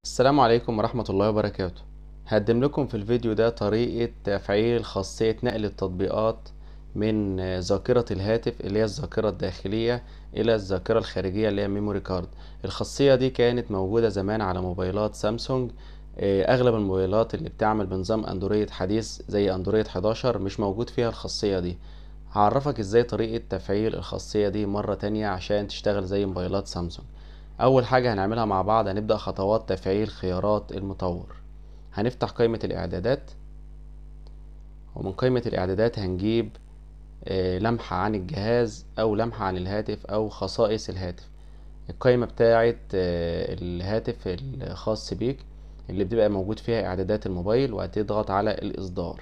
السلام عليكم ورحمة الله وبركاته هقدم لكم في الفيديو ده طريقة تفعيل خاصية نقل التطبيقات من ذاكرة الهاتف اللي هي الذاكرة الداخلية إلى الذاكرة الخارجية اللي هي ميموري كارد الخاصية دي كانت موجودة زمان على موبايلات سامسونج أغلب الموبايلات اللي بتعمل بنظام أندرويد حديث زي أندرويد 11 مش موجود فيها الخاصية دي هعرفك ازاي طريقة تفعيل الخاصية دي مرة تانية عشان تشتغل زي موبايلات سامسونج اول حاجة هنعملها مع بعض هنبدأ خطوات تفعيل خيارات المطور هنفتح قائمة الاعدادات ومن قائمة الاعدادات هنجيب لمحة عن الجهاز او لمحة عن الهاتف او خصائص الهاتف القائمة بتاعة الهاتف الخاص بيك اللي بتبقى موجود فيها اعدادات الموبايل وهتضغط على الاصدار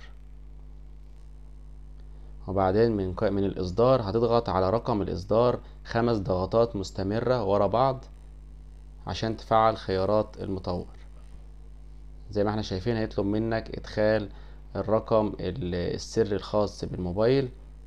وبعدين من من الاصدار هتضغط على رقم الاصدار خمس ضغطات مستمرة ورا بعض عشان تفعل خيارات المطور زي ما احنا شايفين هيطلب منك ادخال الرقم السري الخاص بالموبايل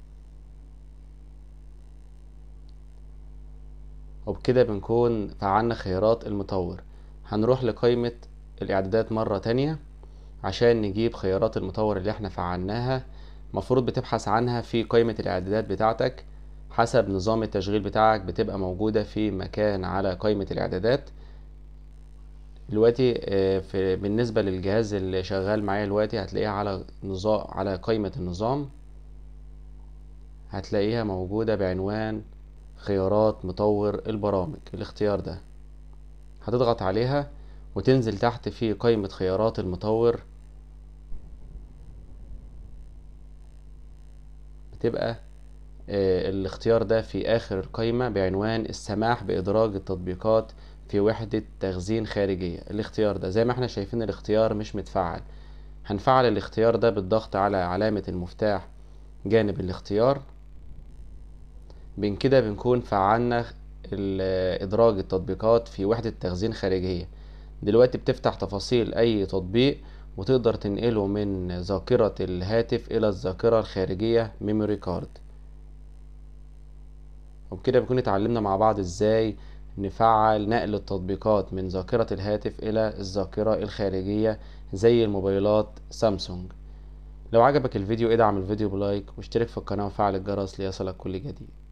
وبكده بنكون فعلنا خيارات المطور هنروح لقائمة الاعدادات مرة تانية عشان نجيب خيارات المطور اللي احنا فعلناها مفروض بتبحث عنها في قائمة الاعدادات بتاعتك حسب نظام التشغيل بتاعك بتبقى موجودة في مكان على قائمة الاعدادات دلوقتي في بالنسبة للجهاز اللي شغال معايا دلوقتي هتلاقيها على نظام على قائمة النظام هتلاقيها موجودة بعنوان خيارات مطور البرامج الاختيار ده هتضغط عليها وتنزل تحت في قائمة خيارات المطور بتبقى الاختيار ده في آخر القائمة بعنوان السماح بإدراج التطبيقات في وحدة تخزين خارجية الاختيار ده زي ما احنا شايفين الاختيار مش متفعل هنفعل الاختيار ده بالضغط على علامة المفتاح جانب الاختيار بين كده بنكون فعلنا إدراج التطبيقات في وحدة تخزين خارجية دلوقتي بتفتح تفاصيل أي تطبيق وتقدر تنقله من ذاكرة الهاتف إلى الذاكرة الخارجية ميموري كارد وبكده بنكون اتعلمنا مع بعض ازاي نفعل نقل التطبيقات من ذاكرة الهاتف إلى الذاكرة الخارجية زي الموبايلات سامسونج لو عجبك الفيديو ادعم الفيديو بلايك واشترك في القناة وفعل الجرس ليصلك كل جديد